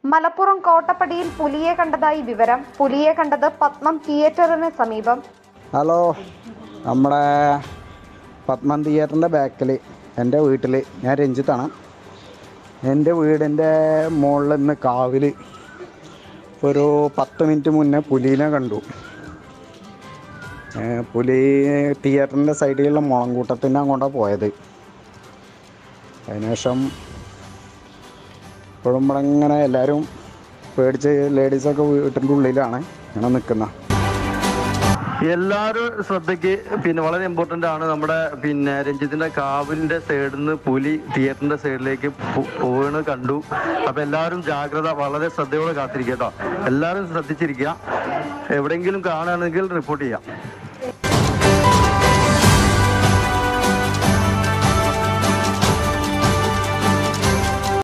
മലപ്പുറം കോട്ടപ്പടിയിൽ പുലിയെ കണ്ടതായി വിവരം പുലിയെ കണ്ടത് പത്മം തിയേറ്ററിന് സമീപം ഹലോ നമ്മുടെ പത്മൻ തിയേറ്ററിൻ്റെ ബാക്കിൽ എൻ്റെ വീട്ടിൽ ഞാൻ രഞ്ജിത്താണ് എൻ്റെ വീടിൻ്റെ മുകളിൽ നിന്ന് കാവിൽ ഒരു പത്ത് മിനിറ്റ് മുന്നേ പുലീനെ കണ്ടു ഏ, പുലി തിയേറ്ററിൻ്റെ സൈഡിലുള്ള മുളങ്കൂട്ടത്തിൻ്റെ അങ്ങോട്ടാണ് പോയത് അതിനുശേഷം ഇപ്പോഴും ഇവിടെ ഇങ്ങനെ എല്ലാവരും പേടിച്ച് ലേഡീസൊക്കെ വീട്ടിൻ്റെ ഉള്ളിലാണ് ഇങ്ങനെ നിൽക്കുന്നത് എല്ലാവരും ശ്രദ്ധയ്ക്ക് പിന്നെ വളരെ ഇമ്പോർട്ടന്റ് ആണ് നമ്മുടെ പിന്നെ രഞ്ജിത്തിന്റെ കാവിലിന്റെ സൈഡിൽ നിന്ന് പുലി തിയേറ്ററിന്റെ സൈഡിലേക്ക് പോകണ കണ്ടു അപ്പൊ എല്ലാവരും ജാഗ്രത വളരെ ശ്രദ്ധയോടെ കാത്തിരിക്കുക കേട്ടോ എല്ലാവരും ശ്രദ്ധിച്ചിരിക്കുക എവിടെയെങ്കിലും കാണുകയാണെങ്കിൽ റിപ്പോർട്ട് ചെയ്യാം